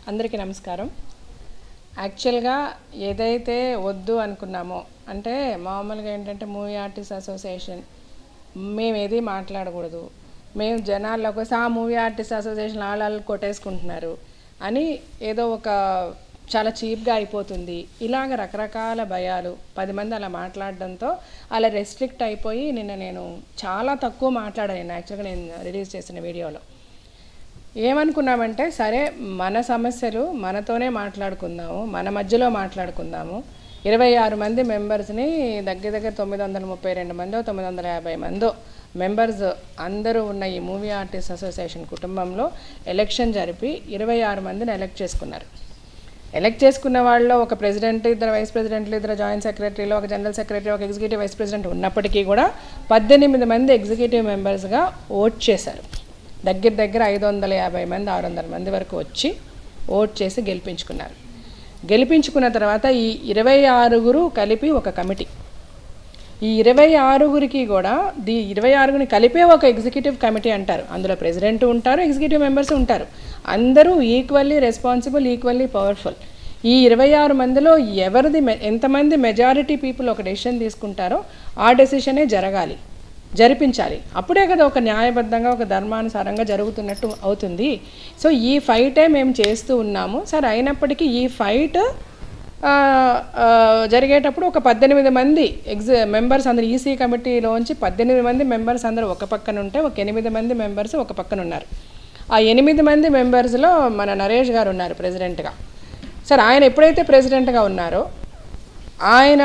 అందరికీ నమస్కారం యాక్చువల్గా ఏదైతే వద్దు అనుకున్నామో అంటే మామూలుగా ఏంటంటే మూవీ ఆర్టిస్ట్ అసోసియేషన్ మేము ఏది మాట్లాడకూడదు మేము జనాల్లోకి వస్తే ఆ మూవీ ఆర్టిస్ట్ అసోసియేషన్ వాళ్ళు వాళ్ళు కొట్టేసుకుంటున్నారు అని ఏదో ఒక చాలా చీప్గా అయిపోతుంది ఇలాగ రకరకాల భయాలు పది మంది అలా మాట్లాడడంతో అలా రెస్ట్రిక్ట్ అయిపోయి నిన్న నేను చాలా తక్కువ మాట్లాడాను యాక్చువల్గా నేను రిలీజ్ చేసిన వీడియోలో ఏమనుకున్నామంటే సరే మన సమస్యలు మనతోనే మాట్లాడుకుందాము మన మధ్యలో మాట్లాడుకుందాము ఇరవై ఆరు మంది మెంబర్స్ని దగ్గర దగ్గర తొమ్మిది వందల ముప్పై రెండు మందో తొమ్మిది వందల యాభై మందో మెంబర్స్ అందరూ ఉన్న ఈ మూవీ ఆర్టిస్ట్ అసోసియేషన్ కుటుంబంలో ఎలక్షన్ జరిపి ఇరవై ఆరు మందిని ఎలక్ట్ చేసుకున్నారు ఎలక్ట్ చేసుకున్న వాళ్ళలో ఒక ప్రెసిడెంట్ ఇద్దరు వైస్ ప్రెసిడెంట్లు ఇద్దరు జాయింట్ సెక్రటరీలు ఒక జనరల్ సెక్రటరీ ఒక ఎగ్జిక్యూటివ్ వైస్ ప్రెసిడెంట్ ఉన్నప్పటికీ కూడా పద్దెనిమిది మంది ఎగ్జిక్యూటివ్ మెంబర్స్గా ఓట్ చేశారు దగ్గర దగ్గర ఐదు వందల యాభై మంది ఆరు వందల మంది వరకు వచ్చి ఓట్ చేసి గెలిపించుకున్నారు గెలిపించుకున్న తర్వాత ఈ ఇరవై ఆరుగురు కలిపి ఒక కమిటీ ఈ ఇరవై ఆరుగురికి కూడా ది ఇరవై ఆరుగురిని కలిపే ఒక ఎగ్జిక్యూటివ్ కమిటీ అంటారు అందులో ప్రెసిడెంట్ ఉంటారు ఎగ్జిక్యూటివ్ మెంబర్స్ ఉంటారు అందరూ ఈక్వల్లీ రెస్పాన్సిబుల్ ఈక్వల్లీ పవర్ఫుల్ ఈ ఇరవై ఆరు మందిలో ఎవరిది మె- ఎంతమంది మెజారిటీ పీపుల్ ఒక డెసిషన్ తీసుకుంటారో ఆ డెసిషనే జరగాలి జరిపించాలి అప్పుడే కదా ఒక న్యాయబద్ధంగా ఒక ధర్మానుసారంగా జరుగుతున్నట్టు అవుతుంది సో ఈ ఫైటే మేము చేస్తూ ఉన్నాము సరే అయినప్పటికీ ఈ ఫైట్ ఆ, ఆ, జరిగేటప్పుడు ఒక పద్దెనిమిది మంది ఎగ్జ మెంబర్స్ అందరు ఈసీ కమిటీలోంచి పద్దెనిమిది మంది మెంబర్స్ అందరూ ఒక పక్కన ఉంటే ఒక ఎనిమిది మంది మెంబర్స్ ఒక పక్కన ఉన్నారు ఆ ఎనిమిది మంది మెంబర్స్లో మన నరేష్ గారు ఉన్నారు ప్రెసిడెంట్గా సరే ఆయన ఎప్పుడైతే ప్రెసిడెంట్గా ఉన్నారో ఆయన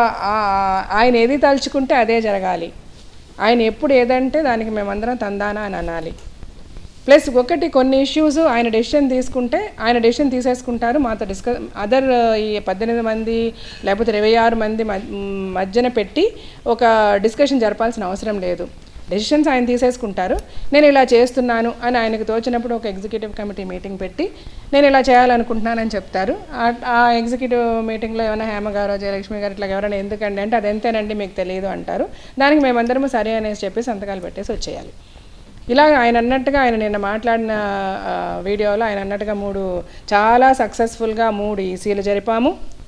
ఆ- ఆయన ఏది తలుచుకుంటే అదే జరగాలి ఆయన ఎప్పుడు ఏదంటే దానికి మేమందరం తందానా అని అనాలి ప్లస్ ఒకటి కొన్ని ఇష్యూస్ ఆయన డెసిషన్ తీసుకుంటే ఆయన డెసిషన్ తీసేసుకుంటారు మాతో డిస్కస్ అదర్ ఈ పద్దెనిమిది మంది లేకపోతే ఇరవై ఆరు మంది మ- మ్, మధ్యన పెట్టి ఒక డిస్కషన్ జరపాల్సిన అవసరం లేదు డెసిషన్స్ ఆయన తీసేసుకుంటారు నేను ఇలా చేస్తున్నాను అని ఆయనకు తోచినప్పుడు ఒక ఎగ్జిక్యూటివ్ కమిటీ మీటింగ్ పెట్టి నేను ఇలా చేయాలనుకుంటున్నానని చెప్తారు ఆ- ఆ ఎగ్జిక్యూటివ్ మీటింగ్లో ఏమైనా హేమ గారు జయలక్ష్మి గారు ఇట్లా ఎవరైనా ఎందుకండి అంటే అది ఎంతేనండి మీకు తెలియదు అంటారు దానికి మేమందరము సరే అనేసి చెప్పి సంతకాలు పెట్టేసి వచ్చేయాలి ఇలా ఆయన అన్నట్టుగా ఆయన నిన్న మాట్లాడిన ఆ, వీడియోలో ఆయన అన్నట్టుగా మూడు చాలా సక్సెస్ఫుల్గా మూడు ఈసీలు జరిపాము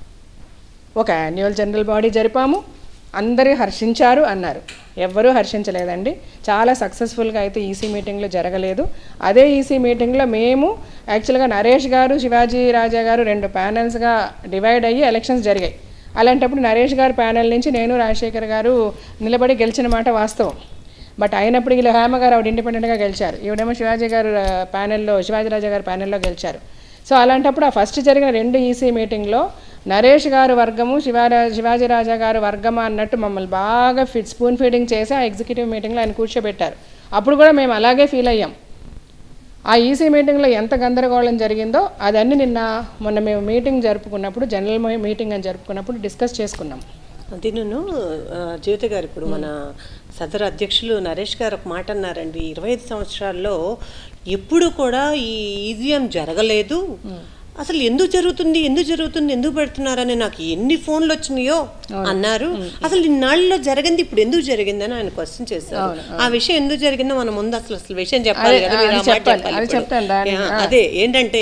ఒక యాన్యువల్ జనరల్ బాడీ జరిపాము అందరూ హర్షించారు అన్నారు ఎవ్వరూ హర్షించలేదండి చాలా సక్సెస్ఫుల్గా అయితే ఈసీ మీటింగ్లో జరగలేదు అదే ఈసీ మీటింగ్లో మేము యాక్చువల్గా నరేష్ గారు శివాజీ రాజా గారు రెండు ప్యానల్స్గా డివైడ్ అయ్యి ఎలక్షన్స్ జరిగాయి అలాంటప్పుడు నరేష్ గారు ప్యానల్ నుంచి నేను రాజశేఖర్ గారు నిలబడి గెలిచిన మాట వాస్తవం బట్ అయినప్పుడు ఇలా హేమ గారు ఆవిడ ఇండిపెండెంట్గా గెలిచారు ఈవిడేమో శివాజీ గారు ఆ, ప్యానెల్లో శివాజీ రాజా గారు ప్యానెల్లో గెలిచారు సో అలాంటప్పుడు ఆ ఫస్ట్ జరిగిన రెండు ఈసీ మీటింగ్లో నరేష్ గారు వర్గము శివారా శివాజీ రాజా గారు వర్గమా అన్నట్టు మమ్మల్ని బాగా ఫిట్ స్పూన్ ఫీడింగ్ చేసి ఆ ఎగ్జిక్యూటివ్ మీటింగ్లో ఆయన కూర్చోబెట్టారు అప్పుడు కూడా మేము అలాగే ఫీల్ అయ్యాం ఆ ఈసీ మీటింగ్లో ఎంత గందరగోళం జరిగిందో అదన్నీ నిన్న మొన్న మేము మీటింగ్ జరుపుకున్నప్పుడు జనరల్ మీటింగ్ అని జరుపుకున్నప్పుడు డిస్కస్ చేసుకున్నాం అది నేను ఆ, జీవిత గారు ఇప్పుడు మన సదరు అధ్యక్షులు నరేష్ గారు ఒక మాట అన్నారండి ఇరవై ఐదు సంవత్సరాల్లో ఎప్పుడు కూడా ఈ ఈవీఎం జరగలేదు అసలు ఎందుకు జరుగుతుంది ఎందుకు జరుగుతుంది ఎందుకు పెడుతున్నారని నాకు ఎన్ని ఫోన్లు వచ్చినాయో అన్నారు అసలు ఇన్నాళ్ళలో జరిగింది ఇప్పుడు ఎందుకు జరిగిందని ఆయన క్వశ్చన్ చేశారు ఆ విషయం ఎందుకు జరిగిందో మనం ముందు అసలు అసలు విషయం చెప్పాలి అదే, కదా మీరు ఆ అది మాట చెప్పాలి, చెప్పాలి అది ఇప్పుడు. చెప్తాను దానికి. యా, అదే ఏంటంటే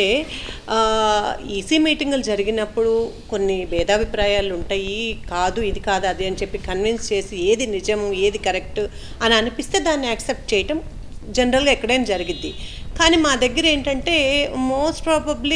ఈసీ మీటింగులు జరిగినప్పుడు కొన్ని భేదాభిప్రాయాలు ఉంటాయి కాదు ఇది కాదు అది అని చెప్పి కన్విన్స్ చేసి ఏది నిజం ఏది కరెక్ట్ అని అనిపిస్తే దాన్ని యాక్సెప్ట్ చేయటం జనరల్గా ఎక్కడైనా జరిగిద్ది కానీ మా దగ్గర ఏంటంటే మోస్ట్ ప్రాబబ్లీ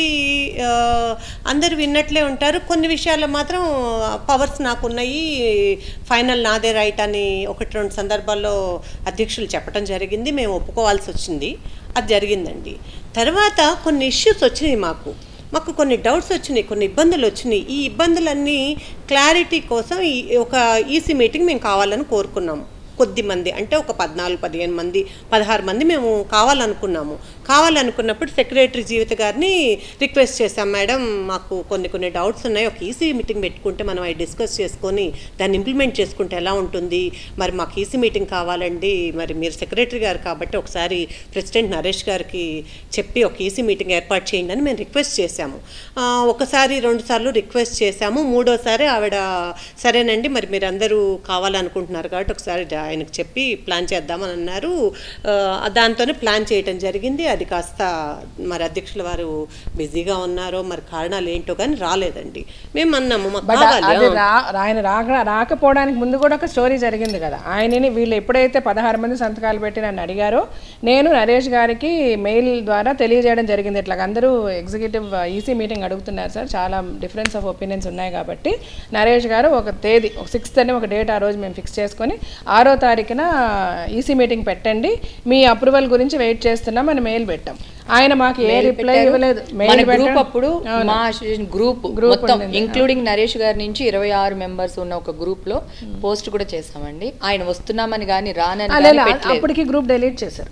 అందరు విన్నట్లే ఉంటారు కొన్ని విషయాల్లో మాత్రం పవర్స్ నాకున్నాయి ఫైనల్ నాదే రైట్ అని ఒకటి రెండు సందర్భాల్లో అధ్యక్షులు చెప్పడం జరిగింది మేము ఒప్పుకోవాల్సి వచ్చింది అది జరిగిందండి తర్వాత కొన్ని ఇష్యూస్ వచ్చినాయి మాకు మాకు కొన్ని డౌట్స్ వచ్చినాయి కొన్ని ఇబ్బందులు వచ్చినాయి ఈ ఇబ్బందులన్నీ క్లారిటీ కోసం ఈ ఒక ఈసీ మీటింగ్ మేము కావాలని కోరుకున్నాము కొద్ది మంది అంటే ఒక పద్నాలుగు పదిహేను మంది పదహారు మంది మేము కావాలనుకున్నాము కావాలనుకున్నప్పుడు సెక్రటరీ జీవిత గారిని రిక్వెస్ట్ చేశాం మేడం మాకు కొన్ని కొన్ని డౌట్స్ ఉన్నాయి ఒక ఈసీ మీటింగ్ పెట్టుకుంటే మనం అవి డిస్కస్ చేసుకొని దాన్ని ఇంప్లిమెంట్ చేసుకుంటే ఎలా ఉంటుంది మరి మాకు ఈసీ మీటింగ్ కావాలండి మరి మీరు సెక్రటరీ గారు కాబట్టి ఒకసారి ప్రెసిడెంట్ నరేష్ గారికి చెప్పి ఒక ఈసీ మీటింగ్ ఏర్పాటు చేయండి అని మేము రిక్వెస్ట్ చేశాము ఆ, ఒకసారి రెండు సార్లు రిక్వెస్ట్ చేశాము మూడోసారి ఆవిడ సరేనండి మరి మీరు అందరూ కావాలనుకుంటున్నారు కాబట్టి ఒకసారి డా- ఆయనకు చెప్పి ప్లాన్ చేద్దామని అన్నారు ఆ, దాంతోనే ప్లాన్ చేయటం జరిగింది అది అది కాస్త మరి అధ్యక్షుల వారు బిజీగా ఉన్నారో మరి కారణాలు ఏంటో కానీ రాలేదండి మేము అన్నాము మాకు బట్ కావాలి అది రా ఆయన రాక రాకపోవడానికి ముందు కూడా ఒక స్టోరీ జరిగింది కదా ఆయనని వీళ్ళు ఎప్పుడైతే పదహారు మంది సంతకాలు పెట్టి నన్ను అడిగారో నేను నరేష్ గారికి మెయిల్ ద్వారా తెలియజేయడం జరిగింది ఇట్లా అందరూ ఎగ్జిక్యూటివ్ ఈసీ మీటింగ్ అడుగుతున్నారు సార్ చాలా డిఫరెన్స్ ఆఫ్ ఒపీనియన్స్ ఉన్నాయి కాబట్టి నరేష్ గారు ఒక తేదీ ఒక సిక్స్త్ అని ఒక డేట్ ఆ రోజు మేము ఫిక్స్ చేసుకొని ఆరో తారీఖున ఈసీ మీటింగ్ పెట్టండి మీ అప్రూవల్ గురించి వెయిట్ చేస్తున్నాం అని మెయిల్ పెట్టాం ఆయన మాకు ఏ రిప్లై ఇవ్వలేదు మన మెయిల్ గ్రూప్ అప్పుడు మా గ్రూప్ Group మొత్తం ఉండింది. ఇంక్లూడింగ్ నరేష్ గారి నుంచి ఇరవై ఆరు మెంబర్స్ ఉన్న ఒక గ్రూప్ లో పోస్ట్ కూడా చేసామండి ఆయన వస్తున్నామని కానీ రానని అలా గాని పెట్టలేదు అప్పటికి గ్రూప్ డెలీట్ చేశారు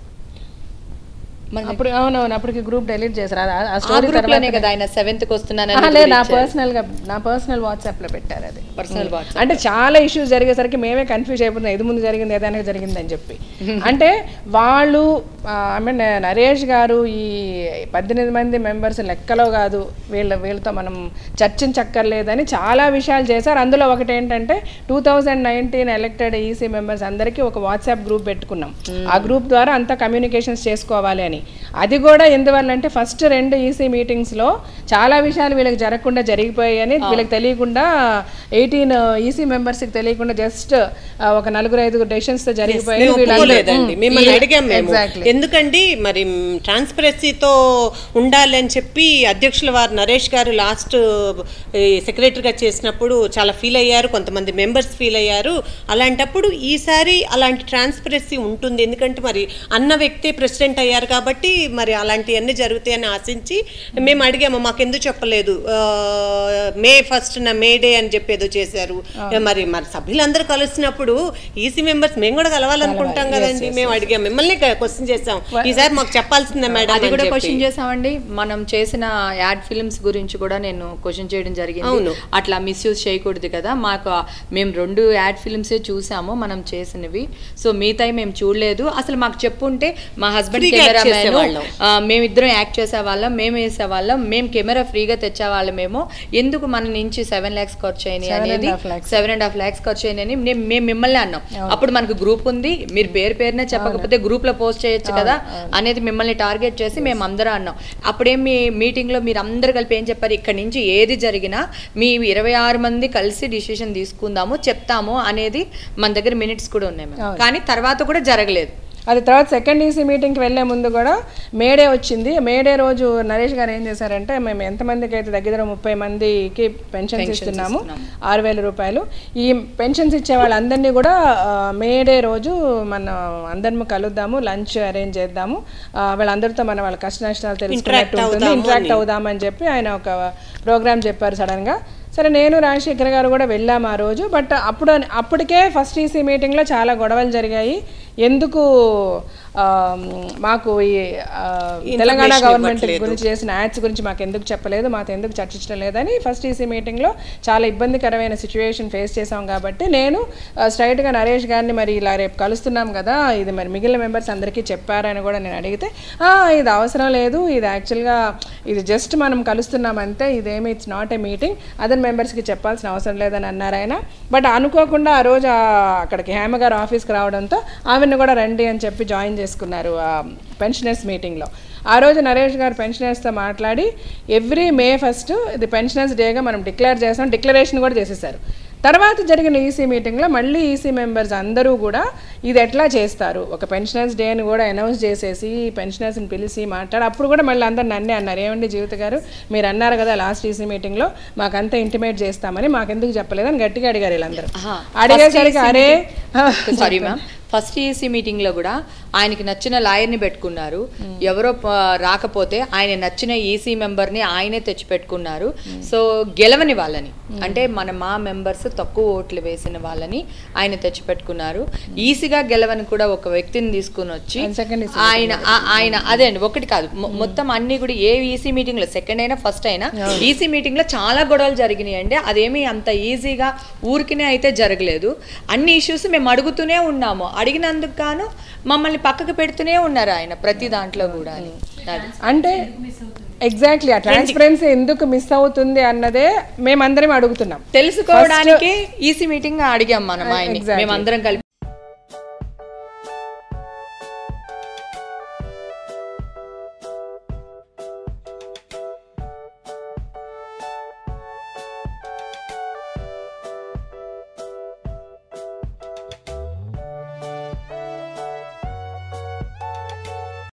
మన- అప్పుడు అవునవును అప్పటికి గ్రూప్ డెలీట్ చేశారు ఆ- ఆ ఆ స్టోరీ గ్రూప్ లోనే కదా ఆయన సెవెంత్ కి వస్తున్నానని ఆహా, లేదు నా పర్సనల్ గా నా పర్సనల్ వాట్సాప్ లో పెట్టారు అది పర్సనల్ వాట్సాప్ అంటే చాలా ఇష్యూస్ జరిగేసరికి మేమే కన్ఫ్యూజ్ అయిపోతున్నాం ఇది ముందు జరిగింది ఏదైనా జరిగింది అని చెప్పి అంటే వాళ్ళు ఐ మీన్ నరేష్ గారు ఈ పద్దెనిమిది మంది మెంబర్స్ లెక్కలో కాదు వీళ్ళ వీళ్ళతో మనం చర్చించక్కర్లేదని చాలా విషయాలు చేశారు అందులో ఒకటి ఏంటంటే two thousand nineteen elected EC members అందరికీ ఒక వాట్సాప్ గ్రూప్ పెట్టుకున్నాం ఆ గ్రూప్ ద్వారా అంతా కమ్యూనికేషన్స్ చేసుకోవాలి అని అది కూడా ఎందువల్ల అంటే ఫస్ట్ రెండు ఈసీ మీటింగ్స్లో చాలా విషయాలు వీళ్ళకి జరగకుండా జరిగిపోయాయని వీళ్ళకి తెలియకుండా ఎయిటీన్ ఈసీ మెంబర్స్కి తెలియకుండా జస్ట్ ఒక నలుగురు ఐదుగురు డెసిషన్స్తో జరిగిపోయాయి మేము ఒప్పుకోలేదండి మిమ్మల్ని ఈ- అడిగాం మేము Exactly. ఎందుకండి మరి ట్రాన్స్పరెన్సీతో ఉండాలి అని చెప్పి అధ్యక్షుల వారు నరేష్ గారు లాస్ట్ సెక్రటరీగా చేసినప్పుడు చాలా ఫీల్ అయ్యారు కొంతమంది మెంబర్స్ ఫీల్ అయ్యారు అలాంటప్పుడు ఈసారి అలాంటి ట్రాన్స్పరెన్సీ ఉంటుంది ఎందుకంటే మరి అన్న వ్యక్తే ప్రెసిడెంట్ అయ్యారు కాబట్టి మరి అలాంటివన్నీ జరుగుతాయని ఆశించి మేము అడిగాము మాకెందుకు చెప్పలేదు ఆ, మే ఫస్ట్ నా మే డే అని చెప్పి ఏదో చేశారు మరి మరి సభ్యులందరూ కలిసినప్పుడు ఈసీ మెంబర్స్ మేము కూడా కలవాలనుకుంటాం కదండి మేము అడిగాం మిమ్మల్ని క్వశ్చన్ చేసాం ఈసారి మాకు చెప్పాల్సిందే మేడం అది అని కూడా చెప్పి. క్వశ్చన్ చేసామండి మనం చేసిన యాడ్ ఫిల్మ్స్ గురించి కూడా నేను క్వశ్చన్ చేయడం జరిగింది అవును. అట్లా మిస్యూజ్ చేయకూడదు కదా మాకు ఆ- మేము రెండు యాడ్ ఫిల్మ్సే చూసాము మనం చేసినవి సో మిగతాయి మేము చూడలేదు అసలు మాకు చెప్పుంటే మా హస్బెండ్ Free గా act కెమెరామెన్ చేసేవాళ్ళం. మేమిద్దరం యాక్ట్ చేసేవాళ్ళం మేము వేసేవాళ్ళం మేము కెమెరా ఫ్రీగా తెచ్చేవాళ్ళమేమో ఎందుకు మన నుంచి సెవెన్ ల్యాక్స్ ఖర్చు అయినాయి Seven and అనేది half lakhs. Seven and half lakhs ఖర్చు అయినాయని మేము మేము మిమ్మల్ని అన్నాం అప్పుడు మనకు గ్రూప్ ఉంది మీరు పేరు పేరునే చెప్పకపోతే గ్రూప్ లో పోస్ట్ చేయొచ్చు కదా అనేది మిమ్మల్ని టార్గెట్ చేసి మేము అందరం అన్నాం అప్పుడేం మీ మీటింగ్ లో మీరు అందరు కలిపి ఏం చెప్పారు ఇక్కడ నుంచి ఏది జరిగినా మీ ఇరవై ఆరు మంది కలిసి డిసిషన్ తీసుకుందాము చెప్తాము అనేది మన దగ్గర మినిట్స్ కూడా ఉన్నాయి మేడం. కానీ తర్వాత కూడా జరగలేదు అది తర్వాత సెకండ్ ఈసీ మీటింగ్కి వెళ్ళే ముందు కూడా మేడే వచ్చింది మేడే రోజు నరేష్ గారు ఏం చేశారంటే మేము ఎంతమందికి అయితే దగ్గర ముప్పై మందికి పెన్షన్స్ ఇస్తున్నాము ఆరు వేల రూపాయలు ఈ పెన్షన్స్ ఇచ్చే వాళ్ళందరినీ కూడా ఆ, మేడే రోజు మన అందరిని కలుద్దాము లంచ్ అరేంజ్ చేద్దాము ఆ, వాళ్ళందరితో మన వాళ్ళ కష్ట నష్టాలు తెలుసుకున్నట్టు ఉంటుంది ఇంటరాక్ట్ అవుదామని చెప్పి ఆయన ఒక ప్రోగ్రామ్ చెప్పారు సడన్గా సరే నేను రాజశేఖర్ గారు కూడా వెళ్ళాం ఆ రోజు బట్ అప్పుడు అప్పటికే ఫస్ట్ ఈసీ మీటింగ్లో చాలా గొడవలు జరిగాయి ఎందుకు ఆ, మాకు ఈ ఆ, తెలంగాణ గవర్నమెంట్ గురించి చేసిన యాడ్స్ గురించి మాకు ఎందుకు చెప్పలేదు మాకు ఎందుకు చర్చించడం లేదని ఫస్ట్ ఈసీ మీటింగ్లో చాలా ఇబ్బందికరమైన సిచ్యువేషన్ ఫేస్ చేసాం కాబట్టి నేను ఆ, స్ట్రైట్గా నరేష్ గారిని మరి ఇలా రేపు కలుస్తున్నాం కదా ఇది మరి మిగిలిన మెంబర్స్ అందరికీ చెప్పారని కూడా నేను అడిగితే "ఆ, ఇది అవసరం లేదు ఇది యాక్చువల్గా ఇది జస్ట్ మనం కలుస్తున్నాం అంతే ఇదేమి it's not a meeting other మెంబర్స్కి చెప్పాల్సిన అవసరం లేదని అన్నారు ఆయన బట్ అనుకోకుండా ఆ రోజు ఆ అక్కడికి హేమ గారు ఆఫీస్కి రావడంతో ఆమెను కూడా రండి అని చెప్పి జాయిన్ చేసుకున్నారు ఆ పెన్షనర్స్ మీటింగ్లో ఆ రోజు నరేష్ గారు పెన్షనర్స్తో మాట్లాడి ఎవ్రీ మే ఫస్ట్ ఇది పెన్షనర్స్ డేగా మనం డిక్లేర్ చేస్తాం డిక్లరేషన్ కూడా చేసేసారు తర్వాత జరిగిన ఈసీ మీటింగ్లో మళ్ళీ ఈసీ మెంబర్స్ అందరూ కూడా ఇది ఎట్లా చేస్తారు ఒక పెన్షనర్స్ డేని కూడా అనౌన్స్ చేసేసి పెన్షనర్స్ని పిలిచి మాట్లాడి అప్పుడు కూడా మళ్ళీ అందరు నన్నే అన్నారు ఏమండి జీవిత గారు మీరు అన్నారు కదా లాస్ట్ ఈసీ మీటింగ్లో మాకంతా ఇంటిమేట్ చేస్తామని మాకెందుకు చెప్పలేదని గట్టిగా అడిగారు వీళ్ళందరూ ఆహా. అడిగేసరికి అరే sorry ma'am first EC meeting లో కూడా ఆయనకి నచ్చిన లాయర్ని పెట్టుకున్నారు ఎవరో ప- రాకపోతే ఆయన నచ్చిన ఈసీ మెంబర్ని ఆయనే తెచ్చి పెట్టుకున్నారు సో గెలవని వాళ్ళని అంటే మన మా మెంబర్స్ తక్కువ ఓట్లు వేసిన వాళ్ళని ఆయన తెచ్చి పెట్టుకున్నారు ఈసీగా గెలవని కూడా ఒక వ్యక్తిని తీసుకుని వచ్చి And second EC ఆయన ఆ- ఆయన అదే అండి ఒకటి కాదు మొ- మొత్తం అన్ని కూడా ఏ ఈసీ మీటింగ్ లో సెకండ్ అయినా ఫస్ట్ అయినా ఈసీ మీటింగ్ లో చాలా గొడవలు జరిగినాయి అండి అదేమి అంత ఈజీగా ఊరికినే అయితే జరగలేదు అన్ని ఇష్యూస్ మేము అడుగుతూనే ఉన్నాము అడిగినందుకు గాను మమ్మల్ని పక్కకు పెడుతూనే ఉన్నారు ఆయన ప్రతి దాంట్లో కూడా అని. అది అంటే ఎగ్జాక్ట్లీ ఆ ట్రాన్స్పరెన్సీ ఎందుకు మిస్ అవుతుంది అన్నదే మేమందరం అడుగుతున్నాం తెలుసుకోవడానికి ఈసీ మీటింగ్ అడిగాం మనం ఆయన్ని మేమందరం కలిపి